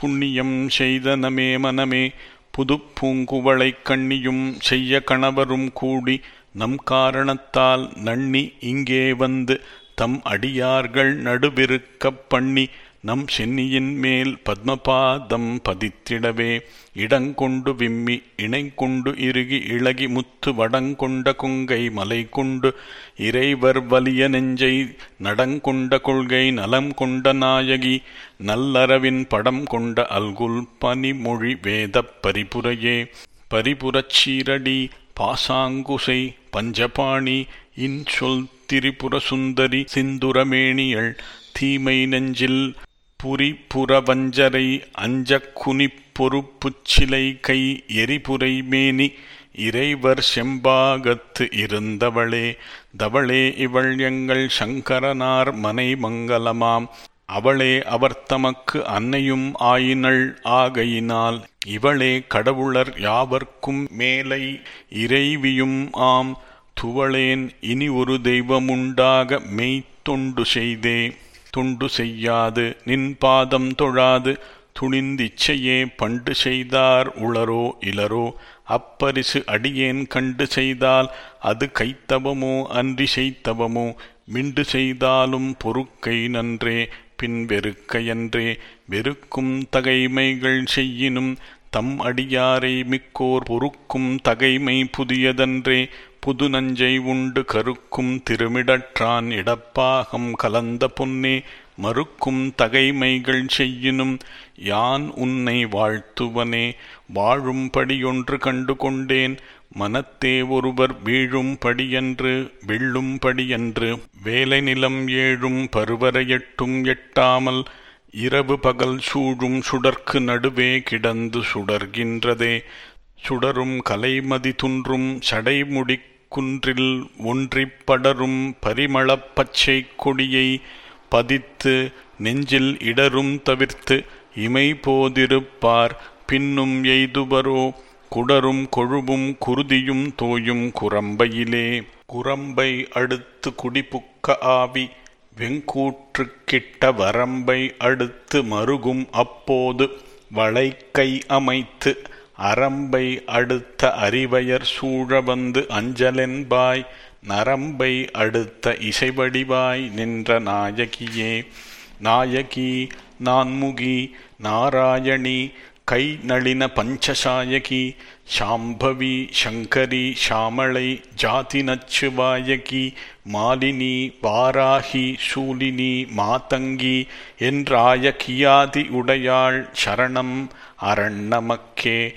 புண்ணியம் செய்தனமே மனமே புதுப் பூங்குவளைக் கண்ணியும் செய்ய கணவரும் கூடி நம் காரணத்தால் நண்ணி இங்கே வந்து தம் அடியார்கள் நடுவிருக்கப் பண்ணி நம் சென்னியின் மேல் பத்மபாதம் பதித்திடவே இடங்கொண்டு விம்மி இணைக்கொண்டு இறுகி இளகி முத்து வடங்கொண்ட கொங்கை மலை கொண்டு இறைவர் வலிய நெஞ்சை நடங்கொண்ட கொள்கை நலம் கொண்ட நாயகி நல்லறவின் படம் கொண்ட அல்குல் பனிமொழி வேதப் பரிபுரையே பரிபுரச் சீரடி பாசாங்குசை பஞ்சபாணி இன்சொல் திரிபுர சுந்தரி சிந்துரமேணியள் தீமை நெஞ்சில் புரி புறவஞ்சரை அஞ்சக் குனிப் பொறுப்புச்சிலை கை எரிபுரை மேனி இறைவர் செம்பாகத்து இருந்தவளே தவளே இவள் எங்கள் சங்கரனார் மனை மங்கலமாம் அவளே அவர் தமக்கு அன்னையும் ஆயினள் ஆகையினால் இவளே கடவுளர் யாவர்க்கும் மேலை இறைவியும் ஆம் துவளேன் இனி ஒரு தெய்வமுண்டாக மெய்த்தொண்டு செய்தே தொண்டு செய்யாது நின் பாதம் தொழாது துணிந்திச்சையே பண்டு செய்தார் உளரோ இலரோ அப்பரிசு அடியேன் கண்டு செய்தால் அது கைத்தவமோ அன்றி செய்தவமோ மிண்டு செய்தாலும் பொறுக்கை நன்றே பின் வெறுக்கையன்றே வெறுக்கும் தகைமைகள் செய்யினும் தம் அடியாரை மிக்கோர் பொறுக்கும் தகைமை புதியதன்றே புது நஞ்சை உண்டு கருக்கும் திருமிடற்றான் இடப்பாகம் கலந்த பொன்னே மறுக்கும் தகைமைகள் செய்யினும் யான் உன்னை வாழ்த்துவனே வாழும்படியொன்று கண்டு கொண்டேன் மனத்தே ஒருவர் வீழும்படியன்று வெள்ளும்படியன்று வேலை நிலம் ஏழும் பருவரையெட்டும் எட்டாமல் இரவு பகல் சூழும் சுடர்க்கு நடுவே கிடந்து சுடர்கின்றதே சுடரும் கலைமதி துன்றும் சடைமுடிக் குன்றில் ஒன்றிப் படரும் பரிமளப் பச்சை கொடியை பதித்து நெஞ்சில் இடரும் தவிர்த்து இமை போதிருப்பார் பின்னும் எய்துவரோ குடரும் கொழுவும் குருதியும் தோயும் குரம்பையிலே குரம்பை அடுத்து குடிபுக்க ஆவி வெங்கூற்று கிட்ட வரம்பை அடுத்து மருகும் அப்போது வளைக்கை அமைத்து அரம்பை அடுத்த அறிவயர் சூழ வந்து அஞ்சலென்பாய் நரம்பை அடுத்த இசைவடிவாய் நின்ற நாயகியே நாயகி நான்முகி நாராயணி கை நளின பஞ்சசாயகி சாம்பவி சங்கரி சாமளை ஜாதி நச்சுவாயகி மாலினி வாராகி சூலினி மாதங்கி என்றாய கியாதி உடையாள் சரணம் அரண் நமக்கே